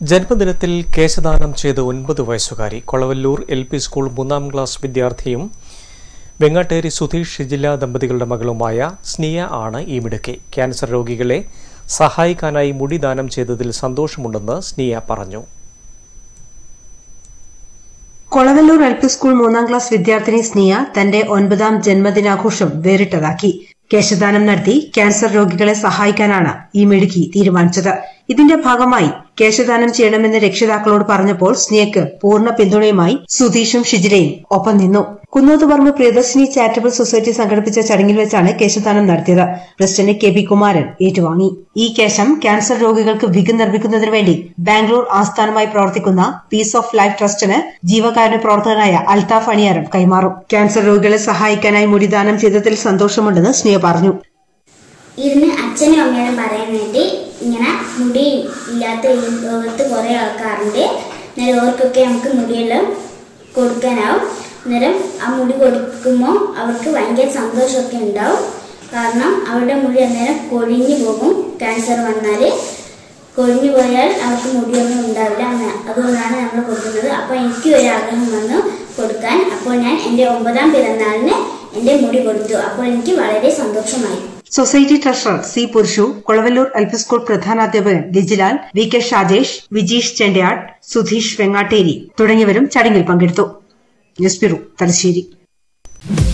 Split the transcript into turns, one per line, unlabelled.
ജന്മദിനത്തിൽ കേശദാനം ചെയ്ത ഒൻപത് വയസ്സുകാരി കൊളവല്ലൂർ എൽ പി സ്കൂൾ മൂന്നാം ക്ലാസ് വിദ്യാർത്ഥിയും വെങ്ങാട്ടേരി സുധീഷ് ഷിജില ദമ്പതികളുടെ മകളുമായ സ്നിയ ആണ് ഈ മിടുക്കി ക്യാൻസർ രോഗികളെ സഹായിക്കാനായി മുടി ദാനം ചെയ്തതിൽ സന്തോഷമുണ്ടെന്ന് സ്നിയ പറഞ്ഞു
കൊളവല്ലൂർ എൽ പി സ്കൂൾ മൂന്നാം ക്ലാസ് വിദ്യാർത്ഥിനി സ്നിയ തന്റെ ഒൻപതാം ജന്മദിനാഘോഷം വേറിട്ടതാക്കി കേശദാനം നടത്തി ക്യാൻസർ രോഗികളെ സഹായിക്കാനാണ് ഈ മിടുക്കി തീരുമാനിച്ചത് ഇതിന്റെ ഭാഗമായി കേശദാനം ചെയ്യണമെന്ന് രക്ഷിതാക്കളോട് പറഞ്ഞപ്പോൾ സ്നിയക്ക് പൂർണ്ണ പിന്തുണയുമായി സുധീഷും ഷിജിലയും ഒപ്പം നിന്നു കുന്നോത്തുപറമ്പ് പ്രിയദർശിനി ചാരിറ്റബിൾ സൊസൈറ്റി സംഘടിപ്പിച്ച ചടങ്ങിൽ വെച്ചാണ് കേശദാനം നടത്തിയത് പ്രസിഡന്റ് കെ പി കുമാരൻ ഏറ്റുവാങ്ങി ഈ കേശം ക്യാൻസർ രോഗികൾക്ക് വിഗ് നിർമ്മിക്കുന്നതിനു വേണ്ടി ബാംഗ്ലൂർ ആസ്ഥാനമായി പ്രവർത്തിക്കുന്ന പീസ് ഓഫ് ലൈഫ് ട്രസ്റ്റിന് ജീവകാരുണ്യ പ്രവർത്തകനായ അൽതാഫ് അണിയാരം കൈമാറും ക്യാൻസർ രോഗികളെ സഹായിക്കാനായി മുടിദാനം ചെയ്തതിൽ സന്തോഷമുണ്ടെന്ന് സ്നേഹ പറഞ്ഞു
ഇരുന്ന് അച്ഛനും അമ്മയോടും പറയാൻ വേണ്ടി ഇങ്ങനെ മുടി ഇല്ലാത്ത ഈ ലോകത്ത് കുറേ ആൾക്കാരുണ്ട് അന്നേരം അവർക്കൊക്കെ നമുക്ക് മുടിയെല്ലാം കൊടുക്കാനാവും അന്നേരം ആ മുടി കൊടുക്കുമ്പോൾ അവർക്ക് ഭയങ്കര സന്തോഷമൊക്കെ ഉണ്ടാവും കാരണം അവരുടെ മുടി അന്നേരം കൊഴിഞ്ഞു പോകും ക്യാൻസർ വന്നാൽ കൊഴിഞ്ഞു പോയാൽ അവർക്ക് മുടിയൊന്നും ഉണ്ടാവില്ല അങ്ങനെ അതുകൊണ്ടാണ് നമ്മൾ കൊടുക്കുന്നത് അപ്പോൾ എനിക്ക് ഒരു ആഗ്രഹം വന്നു കൊടുക്കാൻ അപ്പോൾ ഞാൻ എൻ്റെ ഒമ്പതാം പിറന്നാളിന് എൻ്റെ മുടി കൊടുത്തു അപ്പോൾ എനിക്ക് വളരെ സന്തോഷമായി
society treasurer C Purushu Kolavallur L P school പ്രധാനാധ്യാപകൻ ലിജിലാൽ വി കെ ഷാജേഷ് വിജീഷ് ചെണ്ടയാട് സുധീഷ് വെങ്ങാട്ടേരി തുടങ്ങിയവരും ചടങ്ങിൽ പങ്കെടുത്തു ന്യൂസ് ബ്യൂറോ തലശ്ശേരി